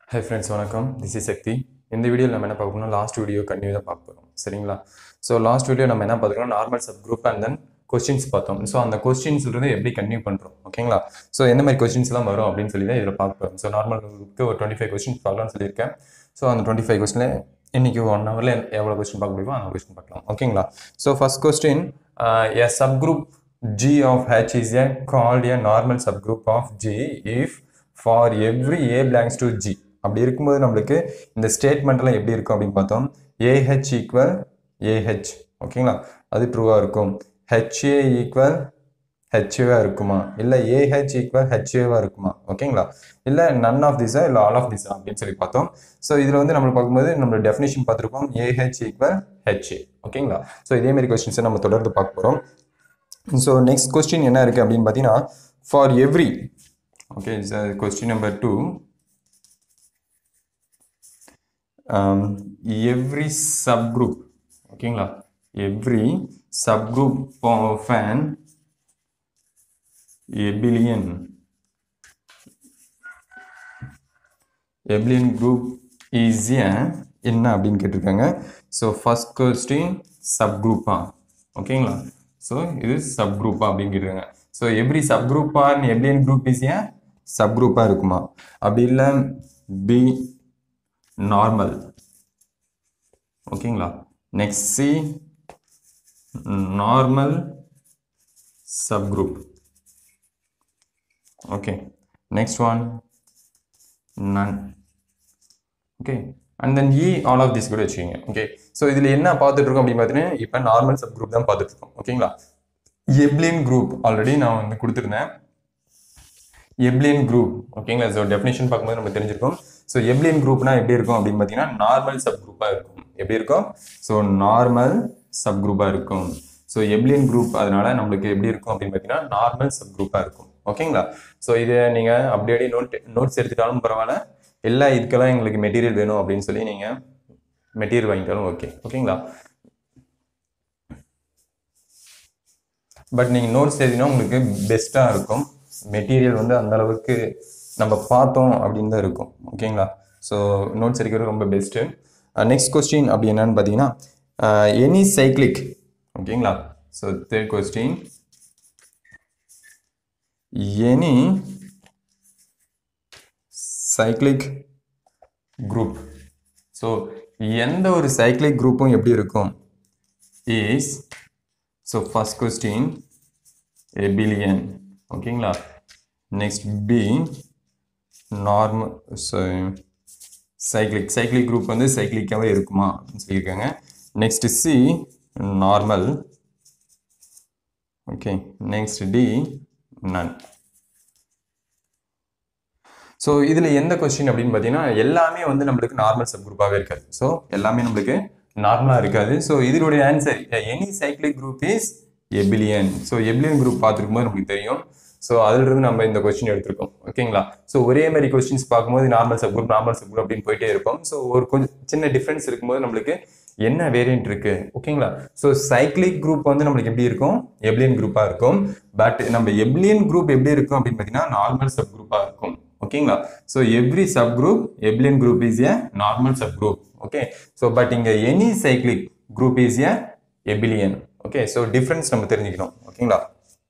High friends வணக்கம் this is Sakthi இந்த வீடியோவில் நம்ம என்ன பார்க்க போறோம்னா லாஸ்ட் வீடியோ கண்டினியூ தான் பார்க்க போகிறோம் சரிங்களா ஸோ லாஸ்ட் வீடியோ நம்ம என்ன பார்த்துக்கலாம் normal sub group and then questions பார்த்தோம் ஸோ அந்த கொஸ்டின்ஸ்ன்றது எப்படி கண்டினியூ பண்ணுறோம் ஓகேங்களா ஸோ எந்த மாதிரி கொஸ்டின்ஸ்லாம் வரும் அப்படின்னு சொல்லி தான் இதில் பார்க்க போகிறோம் ஸோ நார்மல் குரூப்க்கு ஒரு டுவெண்ட்டி ஃபைவ் கொஸ்டின்ஸ் பார்க்கலாம்னு சொல்லியிருக்கேன் ஸோ அந்த டுவெண்ட்டி ஃபைவ் கொஸ்டினில் இன்னைக்கு ஒன் ஹவரில் எவ்வளோ கொஸ்டின் பார்க்க முடியுமோ அந்த கொஸ்டின் பார்க்கலாம் ஓகேங்களா so first question A sub group G of H is a called a normal subgroup of G if for every A belongs to G அப்படி இருக்கும்போது நம்மளுக்கு இந்த ஸ்டேட்மெண்ட்லாம் எப்படி இருக்கும் அப்படின்னு பார்த்தோம் ஏஹெச் ஈக்குவல் ஏஹெச் ஓகேங்களா அது ட்ரூவாக இருக்கும் ஹெச்ஏ ஈக்குவல் ஹெச்ஏவாக இருக்குமா இல்லை ஏஹெச் ஈக்குவல் ஹெச்ஏவாக இருக்குமா ஓகேங்களா இல்லை நன் ஆஃப் திஸா இல்லை ஆல் ஆஃப் திஸா அப்படின்னு சொல்லி பார்த்தோம் ஸோ இதில் வந்து நம்ம பார்க்கும்போது நம்ம டெஃபினேஷன் பார்த்துருப்போம் ஏஹெச் ஈக்குவல் ஹெச்ஏ ஓகேங்களா ஸோ இதேமாரி கொஸ்டின்ஸை நம்ம தொடர்ந்து பார்க்க போகிறோம் ஸோ நெக்ஸ்ட் கொஸ்டின் என்ன இருக்குது அப்படின்னு பார்த்தீங்கன்னா for every okay question number two every subgroup ஓகேங்களா every subgroup of an abelian abelian group is என்ன அப்படின்னு கேட்டிருக்காங்க ஸோ ஃபர்ஸ்ட் கொஸ்டின் சப்குரூப்பா ஓகேங்களா ஸோ இது சப் குரூப்பா அப்படின்னு கேட்டுருங்க ஸோ எவ்ரி சப் குரூப்பா abelian group is an sub குரூப்பாக இருக்குமா அப்படி இல்லை பி நார்மல் ஓகேங்களா next C normal sub group okay next one none okay and then E all of this கூட வச்சுக்கோங்க ஓகே ஸோ இதில் என்ன பார்த்துட்டு இருக்கோம் அப்படின்னு பார்த்தீங்கன்னா இப்போ நார்மல் சப் குரூப் தான் பார்த்துட்டு இருக்கோம் ஓகேங்களா எப்ளின் குரூப் ஆல்ரெடி நான் வந்து கொடுத்துருந்தேன் எப்ளின் குரூப் ஓகேங்களா ஸோ டெஃபினேஷன் பார்க்கும்போது நம்ம தெரிஞ்சிருக்கோம் ஸோ எப்ளின் குரூப்னா எப்படி இருக்கும் அப்படின்னு பார்த்தீங்கன்னா நார்மல் சப் குரூப்பாக இருக்கும் எப்படி இருக்கும் ஸோ நார்மல் சப் குரூப்பாக இருக்கும் ஸோ எப்ளின் குரூப் அதனால நம்மளுக்கு எப்படி இருக்கும் அப்படின்னு பார்த்தீங்கன்னா நார்மல் சப் குரூப்பாக இருக்கும் ஓகேங்களா ஸோ இதை நீங்கள் அப்படியே நோட் நோட்ஸ் எடுத்துட்டாலும் பரவாயில்ல எல்லா இதுக்கெல்லாம் எங்களுக்கு மெட்டீரியல் வேணும் அப்படின்னு சொல்லி நீங்கள் மெட்டீரியல் வாங்கிட்டாலும் ஓகே ஓகேங்களா பட் நீங்கள் நோட்ஸ் எழுதினா உங்களுக்கு பெஸ்ட்டாக இருக்கும் மெட்டீரியல் வந்து அந்த அளவுக்கு நம்ம பார்த்தோம் அப்படின்னு தான் இருக்கும் ஓகேங்களா ஸோ நோட்ஸ் எடுக்கிறது ரொம்ப பெஸ்ட்டு நெக்ஸ்ட் கொஸ்டின் அப்படி என்னன்னு பார்த்தீங்கன்னா எனி சைக்ளிக் ஓகேங்களா so third question any cyclic group so எந்த ஒரு சைக்ளிக் குரூப்பும் எப்படி இருக்கும் is so first question abelian ஓகேங்களா next B normal cyclic cyclic group வந்து சைக்ளிக்காகவே இருக்குமா அப்படின்னு சொல்லியிருக்காங்க next C normal okay next D none so இதில் எந்த கொஸ்டின் அப்படின்னு பார்த்தீங்கன்னா எல்லாமே வந்து நம்மளுக்கு நார்மல் சப் குரூப்பாகவே இருக்காது ஸோ எல்லாமே நம்மளுக்கு நார்மலாக இருக்காது ஸோ இதனுடைய answer any cyclic group is abelian so abelian group பார்த்துருக்கும் போது நமக்கு தெரியும் ஸோ அதிலிருந்து நம்ம இந்த கொஸ்டின் எடுத்திருக்கோம் ஓகேங்களா ஸோ ஒரே மாதிரி கொஸ்டின்ஸ் பார்க்கும்போது normal sub group normal sub group அப்படின்னு போயிட்டே இருப்போம் ஸோ ஒரு கொஞ்சம் சின்ன டிஃப்ரென்ஸ் இருக்கும்போது நம்மளுக்கு என்ன வேரியன்ட் இருக்கு ஓகேங்களா ஸோ சைக்ளிக் குரூப் வந்து நம்மளுக்கு எப்படி இருக்கும் எப்ளியன் குரூப்பாக இருக்கும் பட் நம்ம எப்ளியன் குரூப் எப்படி இருக்கும் அப்படின்னு பார்த்தீங்கன்னா நார்மல் சப் குரூப்பாக இருக்கும் ஓகேங்களா so every sub group abelian group is a normal sub group okay so but இங்கே any cyclic group is a abelian okay so difference நம்ம தெரிஞ்சுக்கணும் ஓகேங்களா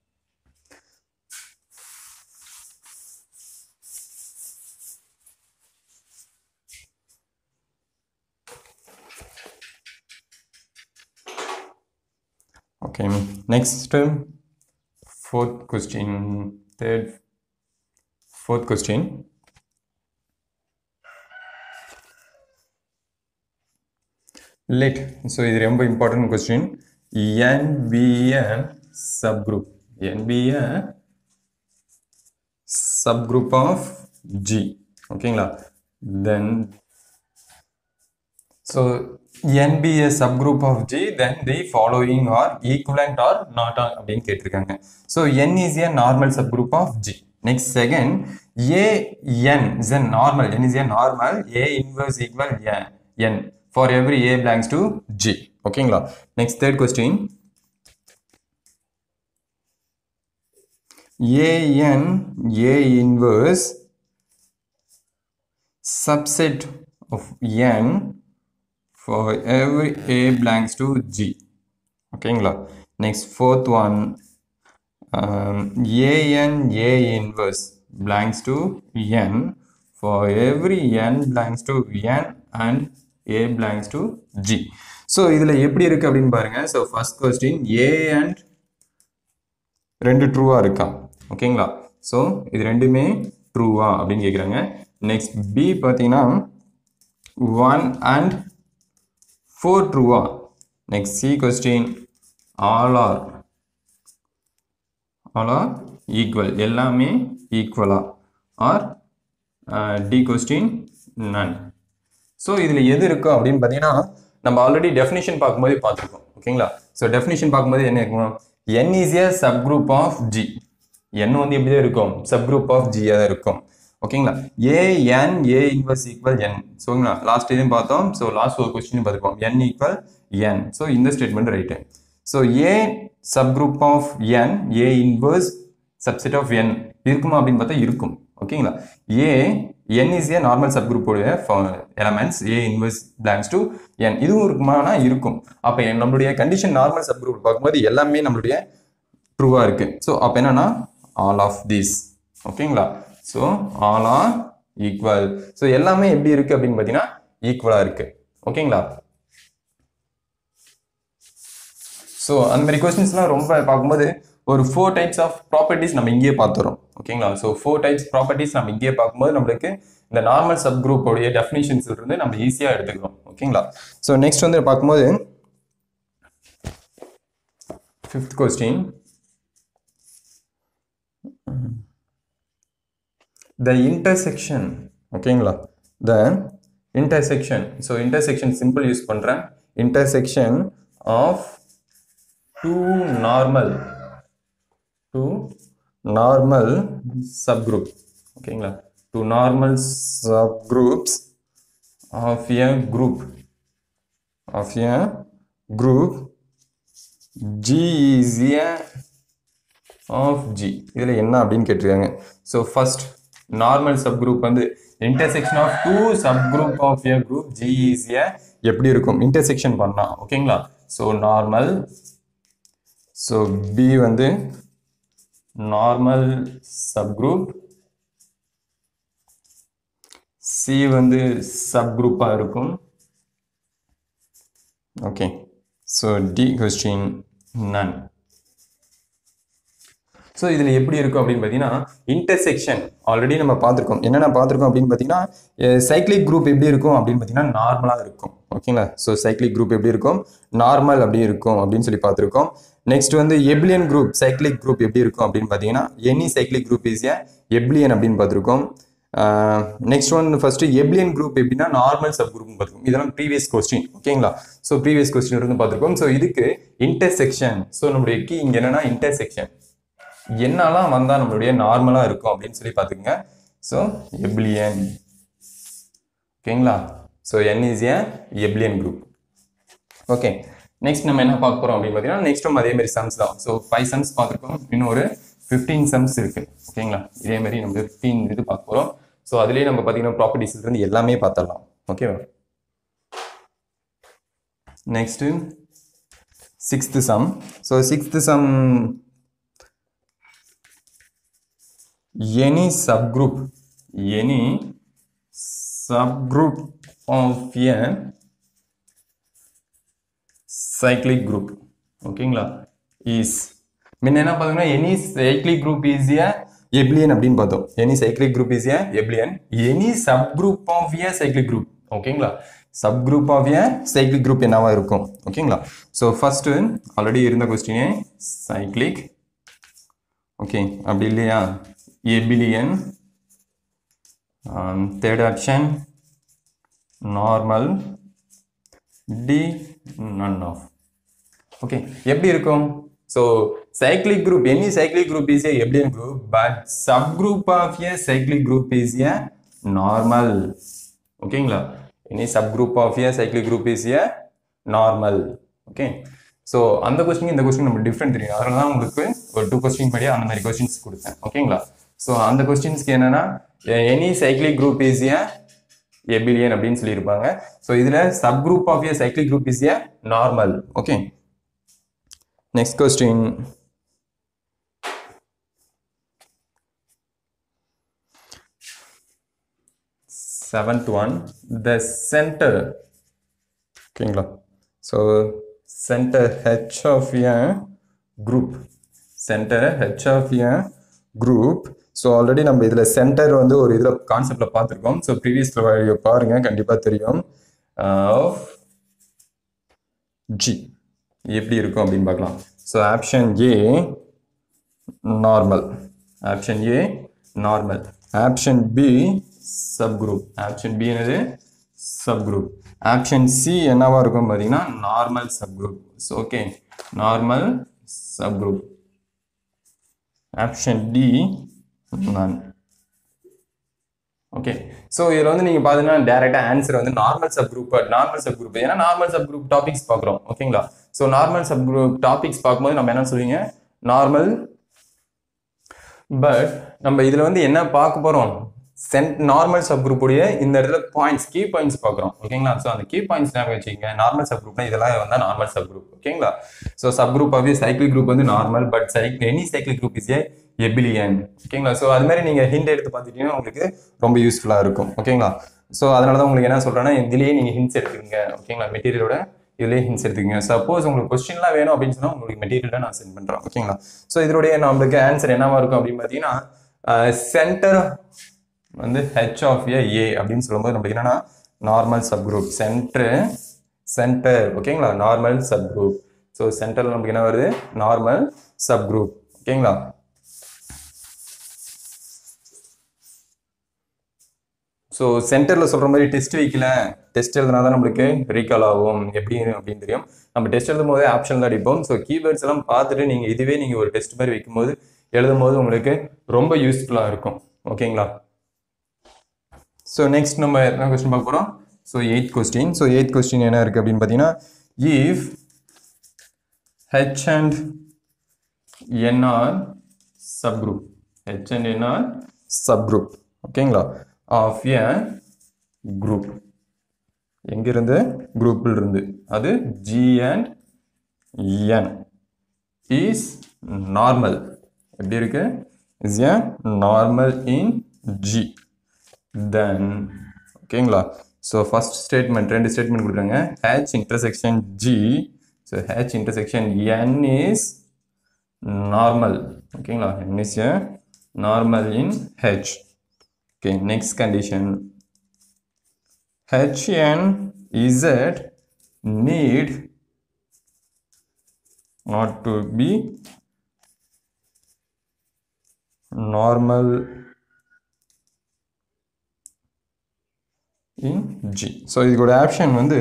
okay next fourth question third fourth question let so இது ரொம்ப important question n be a subgroup n be a subgroup of g ஓகேங்களா then so n be a subgroup of G, then the following are equivalent or not அப்படின்னு கேட்டிருக்காங்க so n is a normal subgroup of G. Next second, a n is a normal, n is a normal, a inverse equal a n for every a belongs to G. ஓகேங்களா next third question an a inverse subset of n for every a belongs to g ஓகேங்களா next fourth one an a inverse belongs to n for every n belongs to n and a belongs to g so இதில் எப்படி இருக்கு அப்படின்னு பாருங்க so first question A and ரெண்டு ட்ரூவாக இருக்கா ஓகேங்களா ஸோ இது ரெண்டுமே ட்ரூவா அப்படின்னு கேட்குறாங்க நெக்ஸ்ட் பி பார்த்தீங்கன்னா ஒன் அண்ட் ஃபோர் ட்ரூவா next C question all are all are equal எல்லாமே ஈக்குவலா are D question none so இதில் எது இருக்கும் அப்படின்னு பார்த்தீங்கன்னா நம்ம ஆல்ரெடி டெஃபினிஷன் பார்க்கும்போது பார்த்துருக்கோம் ஓகேங்களா ஸோ டெஃபினிஷன் பார்க்கும்போது என்ன இருக்கும் N is a subgroup of G N வந்து எப்படி தான் இருக்கும் சப் குரூப் ஆஃப் ஜியாக தான் இருக்கும் ஓகேங்களா A N A inverse equal N ஸோங்களா லாஸ்ட் இதையும் பார்த்தோம் ஸோ லாஸ்ட் ஒரு கொஸ்டின் பார்த்துருக்கோம் என் ஈக்குவல் என் ஸோ இந்த statement right so A subgroup of N A inverse subset of N இருக்குமா அப்படின்னு பார்த்தா இருக்கும் ஓகேங்களா A N is a normal சப் குரூப்போடைய elements A inverse belongs to N இதுவும் இருக்குமானா இருக்கும் அப்போ நம்மளுடைய கண்டிஷன் நார்மல் சப் குரூப் பார்க்கும்போது எல்லாமே நம்மளுடைய ட்ரூவாக இருக்கு ஸோ அப்போ என்னன்னா ஆல் ஆஃப் தீஸ் ஓகேங்களா so all are equal so எல்லாமே எப்படி இருக்கு அப்படின்னு பார்த்தீங்கன்னா ஈக்குவலாக இருக்கு ஓகேங்களா ஸோ அந்த மாதிரி கொஸ்டின்ஸ்லாம் ரொம்ப பார்க்கும்போது ஒரு ஃபோர் டைப்ஸ் ஆஃப் ப்ராப்பர்ட்டிஸ் நம்ம இங்கேயே பார்த்துறோம் ஓகேங்களா ஸோ ஃபோர் டைப்ஸ் ப்ராப்பர்ட்டிஸ் நம்ம இங்கேயே பார்க்கும்போது நம்மளுக்கு இந்த நார்மல் சப் குரூப்போடைய டெஃபினிஷன்ஸ் இருந்து நம்ம ஈஸியாக எடுத்துக்கிறோம் ஓகேங்களா ஸோ நெக்ஸ்ட் வந்து பார்க்கும்போது ஃபிஃப்த் கொஸ்டின் the intersection ஓகேங்களா the intersection so intersection simple use பண்றேன் intersection of two normal two normal subgroup ஓகேங்களா two normal subgroups of a group of a group G is a of G இதில் என்ன அப்படின்னு கேட்டிருக்காங்க so first normal sub subgroup வந்து intersection of two subgroup of a group G ஈஸியா எப்படி இருக்கும் intersection பண்ணலாம் ஓகேங்களா ஸோ நார்மல் ஸோ பி வந்து நார்மல் சப் குரூப் சி வந்து சப் குரூப்பாக இருக்கும் okay so D question none so இதில் எப்படி இருக்கும் அப்படின்னு பார்த்தீங்கன்னா இன்டர்செக்ஷன் ஆல்ரெடி நம்ம பார்த்துருக்கோம் என்னென்ன பார்த்துருக்கோம் அப்படின்னு பார்த்தீங்கன்னா சைக்ளிக் குரூப் எப்படி இருக்கும் அப்படின்னு பார்த்தீங்கன்னா நார்மலாக இருக்கும் ஓகேங்களா ஸோ சைக்ளிக் குரூப் எப்படி இருக்கும் நார்மல் அப்படி இருக்கும் அப்படின்னு சொல்லி பார்த்துருக்கோம் நெக்ஸ்ட் வந்து எப்ளியன் குரூப் சைக்ளிக் குரூப் எப்படி இருக்கும் அப்படின்னு பார்த்தீங்கன்னா any cyclic group is a abelian அப்படின்னு பார்த்துருக்கோம் next one first abelian group எப்படின்னா நார்மல் சப் குரூப் பார்த்துருக்கோம் இதெல்லாம் ப்ரீவியஸ் கொஸ்டின் ஓகேங்களா ஸோ ப்ரீவியஸ் கொஸ்டின் இருந்து பார்த்துருக்கோம் ஸோ இதுக்கு இன்டர்செக்ஷன் ஸோ நம்மளுடைய கீ இங்கே என்னன்னா இன்டர்செக்ஷன் என்னெல்லாம் வந்தால் நம்மளுடைய நார்மலாக இருக்கும் அப்படின்னு சொல்லி பார்த்துக்குங்க ஸோ எப்ளியன் ஓகேங்களா so N is a abelian group okay next நம்ம என்ன பார்க்க போகிறோம் அப்படின்னு பார்த்தீங்கன்னா நெக்ஸ்ட்டும் அதே மாதிரி சம்ஸ் தான் ஸோ ஃபைவ் சம்ஸ் பார்த்துருக்கோம் இன்னும் ஒரு ஃபிஃப்டீன் சம்ஸ் இருக்கு ஓகேங்களா இதே மாதிரி நம்ம ஃபிஃப்டீன் இது பார்க்க போகிறோம் ஸோ அதுலேயே நம்ம பார்த்தீங்கன்னா ப்ராப்பர்ட்டிஸ் இருந்து எல்லாமே பார்த்துடலாம் ஓகேவா next sixth sum so sixth sum any subgroup any subgroup of a cyclic group ஓகேங்களா இஸ் முன்ன என்ன பார்த்தோம்னா any cyclic group is a abelian அப்படின்னு பார்த்தோம் any cyclic group is a abelian any subgroup of a cyclic group ஓகேங்களா subgroup of a cyclic group என்னவா இருக்கும் ஓகேங்களா ஸோ ஃபர்ஸ்ட் ஆல்ரெடி இருந்த கொஸ்டினே சைக்ளிக் ஓகே அப்படி இல்லையா a billion um, third option normal d none of okay எப்படி இருக்கும் so cyclic group any cyclic group is a abelian group but subgroup of a cyclic group is a normal ஓகேங்களா any subgroup of a cyclic group is a normal okay so அந்த question இந்த question நம்ம different தெரியும் அதனால தான் உங்களுக்கு ஒரு two question படி அந்த மாதிரி கொஸ்டின்ஸ் கொடுத்தேன் ஓகேங்களா ஸோ அந்த கொஸ்டின்ஸ்க்கு என்னன்னா any cyclic group is a abelian அப்படின்னு சொல்லியிருப்பாங்க ஸோ இதில் subgroup of a cyclic group is a normal okay next question seventh one the centre ஓகேங்களா so centre H of a group centre H of a group so already நம்ம இதில் centre வந்து ஒரு இதில் கான்செப்டில் பார்த்துருக்கோம் so previous பாருங்கள் கண்டிப்பாக தெரியும் ஆஃப் ஜி எப்படி இருக்கும் அப்படின்னு பார்க்கலாம் so option A normal option A normal option B subgroup option B என்னது சப் குரூப் ஆப்ஷன் சி என்னவா இருக்கும் பார்த்தீங்கன்னா normal sub subgroup so okay normal sub subgroup option D none okay so இதில் வந்து நீங்கள் பார்த்தீங்கன்னா டேரெக்டாக ஆன்சர் வந்து normal sub group normal sub subgroup ஏன்னா நார்மல் சப் குரூப் டாபிக்ஸ் பார்க்குறோம் ஓகேங்களா so normal sub subgroup topics பார்க்கும்போது நம்ம என்ன சொல்லுவீங்க நார்மல் பட் நம்ம இதில் வந்து என்ன பார்க்க போகிறோம் சென்ட் நார்மல் சப் குரூப்புடைய இந்த இடத்துல பாயிண்ட்ஸ் கீ பாயிண்ட்ஸ் பார்க்குறோம் ஓகேங்களா ஸோ அந்த கீ பாயிண்ட்ஸ் ஞாபகம் வச்சுக்கோங்க நார்மல் சப் குரூப்னா இதெல்லாம் வந்தால் நார்மல் சப் குரூப் ஓகேங்களா so subgroup of cycle group வந்து normal but cycle any cycle group is a abelian ஓகேங்களா ஸோ அது மாதிரி நீங்கள் ஹிண்ட் எடுத்து பார்த்துட்டீங்கன்னா உங்களுக்கு ரொம்ப யூஸ்ஃபுல்லாக இருக்கும் ஓகேங்களா ஸோ அதனால தான் உங்களுக்கு என்ன சொல்கிறேன்னா இதுலேயே நீங்கள் ஹிண்ட்ஸ் எடுத்துக்கங்க ஓகேங்களா மெட்டீரியலோட இதுலேயே ஹிண்ட்ஸ் எடுத்துக்கங்க சப்போஸ் உங்களுக்கு கொஸ்டின்லாம் வேணும் அப்படின்னு சொன்னால் உங்களுக்கு மெட்டீரியல் நான் சென்ட் பண்ணுறேன் ஓகேங்களா ஸோ இதனுடைய நம்மளுக்கு ஆன்சர் என்னவா இருக்கும் அப்படின்னு பார்த்தீங்கன்னா சென்டர் வந்து ஹெச் ஆஃப் ஏ ஏ அப்படின்னு சொல்லும்போது நம்மளுக்கு என்னன்னா normal sub subgroup centre centre ஓகேங்களா நார்மல் சப் குரூப் ஸோ சென்டரில் நமக்கு என்ன வருது நார்மல் சப் குரூப் ஓகேங்களா ஸோ சென்டரில் சொல்கிற மாதிரி டெஸ்ட் வைக்கல டெஸ்ட் எழுதுனா தான் நம்மளுக்கு ரீகால் ஆகும் எப்படி அப்படின்னு தெரியும் நம்ம டெஸ்ட் எழுதும் போதே ஆப்ஷன் தான் அடிப்போம் ஸோ கீவேர்ட்ஸ் எல்லாம் பார்த்துட்டு நீங்கள் இதுவே நீங்கள் ஒரு டெஸ்ட் மாதிரி வைக்கும்போது எழுதும் போது உங்களுக்கு ரொம்ப யூஸ்ஃபுல்லாக இருக்கும் ஓகேங்களா ஸோ நெக்ஸ்ட் நம்ம என்ன கொஸ்டின் பார்க்க போகிறோம் so eighth question so eighth question என்ன இருக்குது அப்படின்னு பார்த்தீங்கன்னா if H and N are subgroup H and N are subgroup ஓகேங்களா ஆஃப் எ குரூப் எங்கிருந்து குரூப்பில் இருந்து அது G and N is normal எப்படி இருக்கு is a normal in G then ஓகேங்களா ஸோ ஃபர்ஸ்ட் ஸ்டேட்மெண்ட் ரெண்டு ஸ்டேட்மெண்ட் கொடுக்குறாங்க H intersection G so H intersection N is normal ஓகேங்களா N is a normal in H okay next condition hn z need not to be normal in G. So இதுக்கோட option வந்து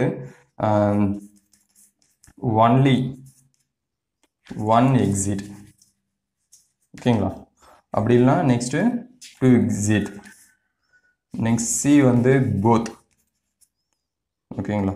only one exit ஓகேங்களா அப்படி இல்லைனா next two exit next C வந்து both ஓகேங்களா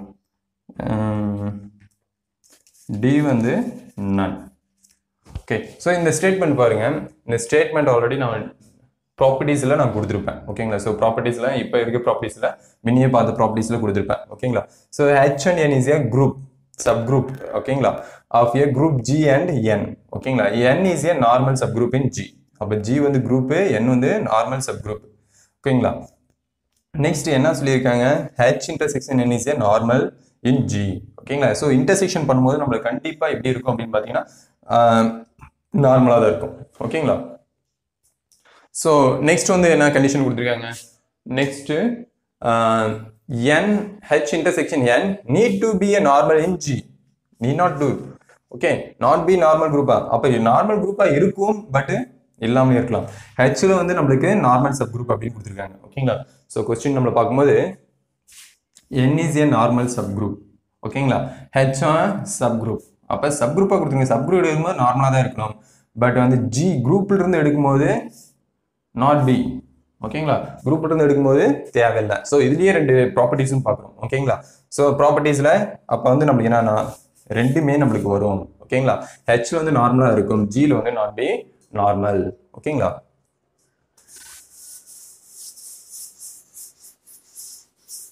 D வந்து none okay so இந்த statement பாருங்க இந்த ஸ்டேட்மெண்ட் ஆல்ரெடி நான் ப்ராப்பர்ட்டிஸில் நான் கொடுத்துருப்பேன் ஓகேங்களா ஸோ ப்ராப்பர்ட்டிஸில் இப்போ இருக்க ப்ராப்பர்ட்டிஸில் மினியே பார்த்த ப்ராப்பர்ட்டிஸில் கொடுத்துருப்பேன் ஓகேங்களா so H and N is a group subgroup ஓகேங்களா of a group G and N ஓகேங்களா N is a normal sub subgroup in G அப்போ ஜி வந்து குரூப்பு என் வந்து நார்மல் சப் குரூப் ஓகேங்களா நெக்ஸ்ட் என்ன சொல்லியிருக்காங்க H intersection N is a normal in G ஓகேங்களா so intersection பண்ணும்போது நம்மளுக்கு கண்டிப்பாக எப்படி இருக்கும் அப்படின்னு பார்த்தீங்கன்னா நார்மலாக தான் இருக்கும் ஓகேங்களா ஸோ நெக்ஸ்ட் வந்து என்ன கண்டிஷன் கொடுத்துருக்காங்க next N H intersection N need to be a normal in G need not to okay not be normal குரூப்பா அப்போ நார்மல் குரூப்பா இருக்கும் பட் இல்லாமல் இருக்கலாம் ஹெச்ல வந்து நம்மளுக்கு நார்மல் சப் குரூப் அப்படின்னு கொடுத்துருக்காங்க ஓகேங்களா ஸோ கொஸ்டின் நம்மளை பார்க்கும்போது N is a normal sub subgroup ஓகேங்களா ஹெச் சப் குரூப் அப்போ சப் குரூப்பாக கொடுத்துருங்க சப் குரூப் எடுக்கும்போது நார்மலாக தான் இருக்கணும் பட் வந்து ஜி குரூப்ல இருந்து எடுக்கும்போது நாட் பி ஓகேங்களா குரூப்ல இருந்து எடுக்கும்போது தேவையில்லை ஸோ இதுலயே ரெண்டு ப்ராப்பர்ட்டிஸும் பார்க்குறோம் ஓகேங்களா ஸோ ப்ராப்பர்ட்டிஸில் அப்போ வந்து நம்மளுக்கு என்னன்னா ரெண்டுமே நம்மளுக்கு வரும் ஓகேங்களா ஹெச்ல வந்து நார்மலாக இருக்கும் ஜியில் வந்து நாட் பி நார்மல் ஓகேங்களா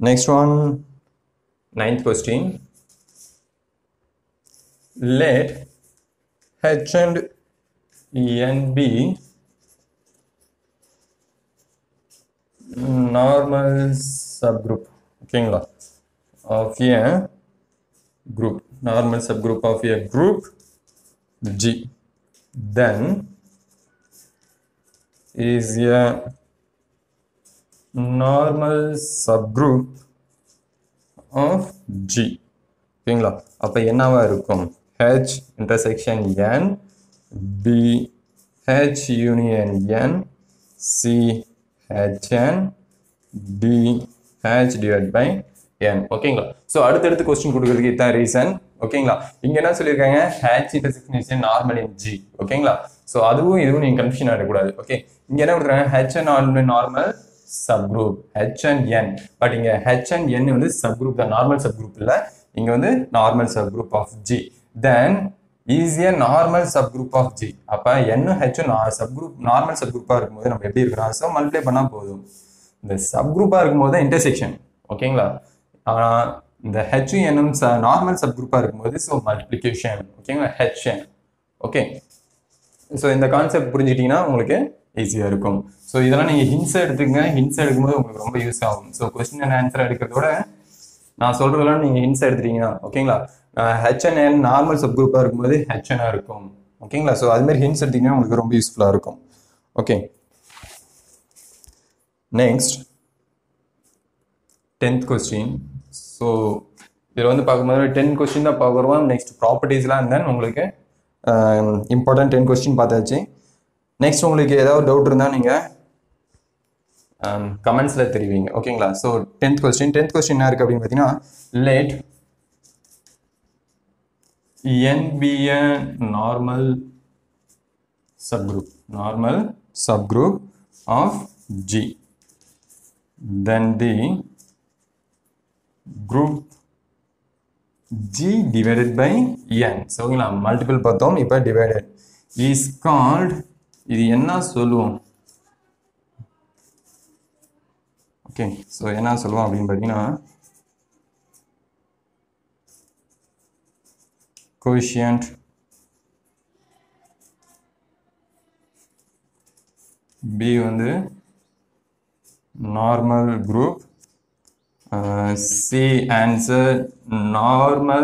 next one ninth question let h and n be normal subgroup ஓகேங்களா of a group normal subgroup of a group G then is a normal subgroup of G ஓகேங்களா அப்போ என்னவா இருக்கும் H intersection N B H union N C HN D H divided by N ஓகேங்களா so அடுத்தடுத்து question கொடுக்கறதுக்கு இதான் reason ஓகேங்களா இங்க என்ன சொல்லியிருக்காங்க H intersection is normal in G ஓகேங்களா ஸோ அதுவும் இதுவும் நீங்க கன்ஃபியூஷன் ஆகிடக்கூடாது ஓகே இங்க என்ன கொடுக்குறாங்க H and normal sub subgroup H and N but இங்க ஹெச் அண்ட் என் வந்து சப் குரூப் தான் நார்மல் சப் குரூப் இல்ல இங்க வந்து normal sub subgroup of G then is a normal sub subgroup of G அப்ப என்னும் ஹெச்சும் சப் குரூப் நார்மல் சப் குரூப்பா இருக்கும்போது நம்ம எப்படி இருக்கிறோம் ஸோ மல்டிப்ளை பண்ணா போதும் இந்த சப் குரூப்பா இருக்கும்போது தான் இன்டர்செக்ஷன் ஓகேங்களா ஆனா இந்த ஹெச்சும் என்னும் நார்மல் சப் குரூப்பா இருக்கும்போது ஸோ மல்டிப்ளிகேஷன் ஓகேங்களா ஹெச்என் ஓகே ஸோ இந்த கான்செப்ட் புரிஞ்சுக்கிட்டீங்கன்னா உங்களுக்கு ஈஸியாக இருக்கும் ஸோ இதெல்லாம் நீங்கள் ஹின்ஸ் எடுத்துக்கங்க ஹின்ஸ் எடுக்கும்போது உங்களுக்கு ரொம்ப யூஸ் ஆகும் ஸோ கொஸ்டின் அண்ட் ஆன்சர் எடுக்கிறதோட நான் சொல்றதெல்லாம் நீங்கள் ஹின்ஸ் எடுத்துட்டீங்கன்னா ஓகேங்களா ஹெச்என்என் நார்மல் சப் குரூப்பாக இருக்கும்போது ஹெச்என்ஆ இருக்கும் ஓகேங்களா ஸோ அது மாதிரி ஹின்ஸ் எடுத்தீங்கன்னா உங்களுக்கு ரொம்ப யூஸ்ஃபுல்லாக இருக்கும் okay next tenth question so இதில் வந்து பார்க்கும்போது டென் கொஸ்டின் தான் பார்க்குறோம் நெக்ஸ்ட் ப்ராப்பர்ட்டிஸ்லாம் தென் உங்களுக்கு இம்பார்ட்டன்ட் டென் கொஸ்டின் பார்த்தாச்சு நெக்ஸ்ட் உங்களுக்கு ஏதாவது டவுட் இருந்தால் நீங்கள் கமெண்ட்ஸில் தெரிவிங்க ஓகேங்களா so tenth question tenth question என்ன இருக்குது அப்படின்னு பார்த்தீங்கன்னா let N be a normal subgroup normal subgroup of G then the group G divided by N so ஓகேங்களா மல்டிபிள் பார்த்தோம் இப்போ டிவைடட் இஸ் கால்ட் இது என்ன சொல்லுவோம் ஓகே ஸோ என்ன சொல்லுவோம் அப்படின்னு பார்த்தீங்கன்னா கோஷியன்ட் பி வந்து normal group C answer normal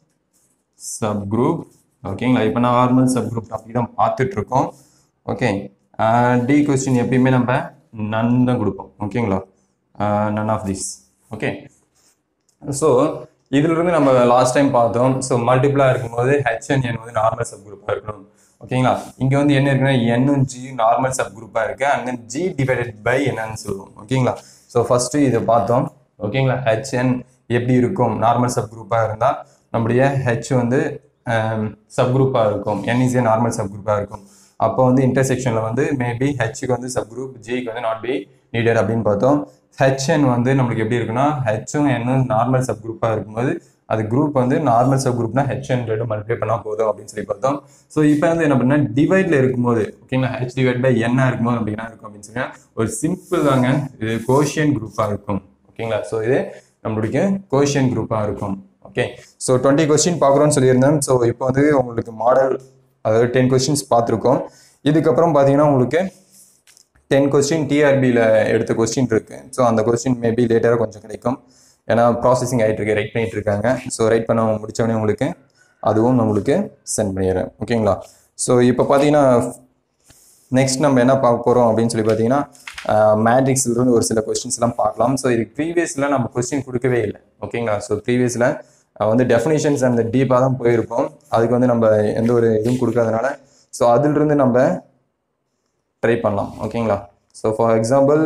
sub subgroup ஓகேங்களா இப்போ நார்மல் சப் குரூப் டாபிக் தான் பார்த்துட்டு இருக்கோம் ஓகே டி கொஸ்டின் எப்பயுமே நம்ம நன் தான் கொடுப்போம் ஓகேங்களா none of this okay so இதிலிருந்து நம்ம லாஸ்ட் டைம் பார்த்தோம் ஸோ மல்டிபிளாக இருக்கும்போது ஹெச்என்என் வந்து நார்மல் சப் குரூப்பாக இருக்கணும் ஓகேங்களா இங்கே வந்து என்ன இருக்குன்னா என்னும் ஜி நார்மல் சப் குரூப்பாக இருக்கு and then G divided by என்னன்னு சொல்லுவோம் ஓகேங்களா ஸோ ஃபர்ஸ்ட் இதை பார்த்தோம் ஓகேங்களா ஹெச்என் எப்படி இருக்கும் நார்மல் சப் குரூப்பாக இருந்தால் நம்முடைய ஹெச் வந்து சப் குரூப்பாக இருக்கும் என் இஸ் ஏ நார்மல் சப் குரூப்பாக இருக்கும் அப்போ வந்து இன்டர்செக்ஷனில் வந்து மேபி ஹெச்சுக்கு வந்து சப் குரூப் ஜிக்கு வந்து நாட் பி நீடட் அப்படின்னு பார்த்தோம் ஹெச்என் வந்து நம்மளுக்கு எப்படி இருக்குன்னா ஹெச்சும் என்னும் நார்மல் சப் குரூப்பாக இருக்கும்போது அது குரூப் வந்து நார்மல் சப் குரூப்னா ஹெச்என் ரெண்டும் மல்டிப்ளை பண்ணால் போதும் அப்படின்னு சொல்லி பார்த்தோம் ஸோ இப்போ வந்து என்ன பண்ணா டிவைட்ல இருக்கும்போது ஓகேங்களா ஹெச் டிவைட் பை என்ன இருக்கும்போது அப்படி என்ன இருக்கும் அப்படின்னு சொன்னா ஒரு சிம்பிள் தாங்க இது கோஷியன் குரூப்பாக இருக்கும் ஓகேங்களா ஸோ இது நம்மளுடைய கோஷியன் குரூப்பாக இருக்கும் ஓகே ஸோ டுவெண்ட்டி கொஸ்டின் பார்க்குறோன்னு சொல்லியிருந்தேன் ஸோ இப்போ வந்து உங்களுக்கு மாடல் அதாவது டென் கொஸ்டின்ஸ் பார்த்துருக்கோம் இதுக்கப்புறம் பார்த்தீங்கன்னா உங்களுக்கு டென் கொஸ்டின் டிஆர்பியில் எடுத்த கொஸ்டின் இருக்கு ஸோ அந்த கொஸ்டின் மேபி லேட்டராக கொஞ்சம் கிடைக்கும் ஏன்னா ப்ராசஸிங் ஆகிட்டு இருக்கு ரைட் பண்ணிட்டு இருக்காங்க ஸோ ரைட் பண்ண முடிச்சவொடனே உங்களுக்கு அதுவும் நம்மளுக்கு சென்ட் பண்ணிடுறேன் ஓகேங்களா ஸோ இப்போ பார்த்தீங்கன்னா நெக்ஸ்ட் நம்ம என்ன பார்க்க போகிறோம் அப்படின்னு சொல்லி பார்த்தீங்கன்னா மேட்ரிக்ஸ்ல இருந்து ஒரு சில கொஸ்டின்ஸ்லாம் பார்க்கலாம் ஸோ இதுக்கு ப்ரீவியஸில் நம்ம கொஸ்டின் கொடுக்கவே இல்லை ஓகேங்களா ஸோ ப்ரீவியஸில் வந்து டெஃபினேஷன்ஸ் அந்த டீப்பாக தான் போயிருப்போம் அதுக்கு வந்து நம்ம எந்த ஒரு இதுவும் கொடுக்காதனால ஸோ அதிலிருந்து நம்ம ட்ரை பண்ணலாம் ஓகேங்களா so for example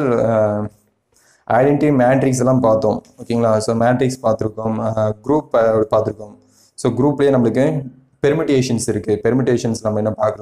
identity matrix எல்லாம் பார்த்தோம் ஓகேங்களா ஸோ மேட்ரிக்ஸ் பார்த்துருக்கோம் குரூப் பார்த்துருக்கோம் ஸோ குரூப்லேயே நம்மளுக்கு பெர்மிட்டேஷன்ஸ் இருக்குது பெர்மிட்டேஷன்ஸ் நம்ம என்ன பார்க்கல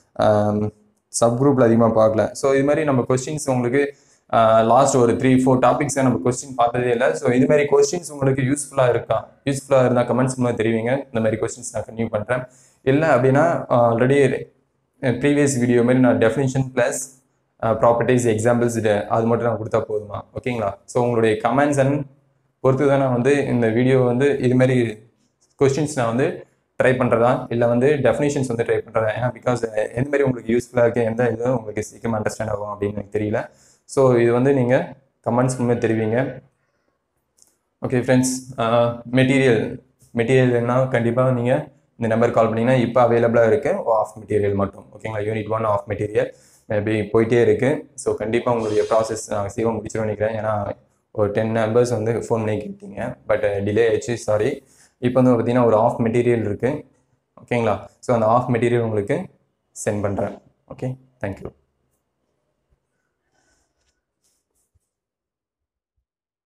சப் குரூப்பில் அதிகமாக பார்க்கல ஸோ இது மாதிரி நம்ம கொஸ்டின்ஸ் உங்களுக்கு லாஸ்ட் ஒரு த்ரீ ஃபோர் டாபிக்ஸ் நம்ம கொஸ்டின் பார்த்ததே இல்லை ஸோ இது மாதிரி கொஸ்டின்ஸ் உங்களுக்கு யூஸ்ஃபுல்லாக இருக்கா யூஸ்ஃபுல்லாக இருந்தால் கமெண்ட்ஸ் மூலம் தெரிவிங்க இந்த மாதிரி கொஸ்டின்ஸ் நான் கன்டினியூ பண்ணுறேன் இல்லை அப்படின்னா ஆல்ரெடி ப்ரீவியஸ் வீடியோ மாதிரி நான் டெஃபினிஷன் ப்ளஸ் ப்ராப்பர்ட்டிஸ் எக்ஸாம்பிள்ஸ் இது அது மட்டும் நான் கொடுத்தா போதுமா ஓகேங்களா ஸோ உங்களுடைய கமெண்ட்ஸ் அண்ட் பொறுத்து தான் நான் வந்து இந்த வீடியோ வந்து இதுமாரி கொஸ்டின்ஸ் நான் வந்து ட்ரை பண்ணுறதா இல்லை வந்து டெஃபினேஷன்ஸ் வந்து ட்ரை பண்ணுறதா ஏன்னா பிகாஸ் எந்த மாதிரி உங்களுக்கு யூஸ்ஃபுல்லாக இருக்குது எந்த இது உங்களுக்கு சீக்கிரமாக அண்டர்ஸ்டாண்ட் ஆகும் அப்படின்னு எனக்கு தெரியல ஸோ இது வந்து நீங்கள் கமெண்ட்ஸ் மூலமே தெரிவிங்க ஓகே ஃப்ரெண்ட்ஸ் மெட்டீரியல் மெட்டீரியல்னா கண்டிப்பாக நீங்கள் இந்த நம்பர் கால் பண்ணிங்கன்னா இப்போ அவைலபிளாக இருக்குது ஆஃப் மெட்டீரியல் மட்டும் ஓகேங்களா unit one of material maybe போயிட்டே இருக்குது ஸோ கண்டிப்பாக உங்களுடைய ப்ராசஸ் நாங்கள் சீக்கிரம் முடிச்சிடும் நினைக்கிறேன் ஏன்னா ஒரு டென் நம்பர்ஸ் வந்து ஃபோன் பண்ணி கேட்டீங்க பட் டிலே ஆயிடுச்சு சாரி இப்போ வந்து பார்த்தீங்கன்னா ஒரு ஆஃப் மெட்டீரியல் இருக்குது ஓகேங்களா ஸோ அந்த ஆஃப் மெட்டீரியல் உங்களுக்கு சென்ட் பண்ணுறேன் ஓகே தேங்க்யூ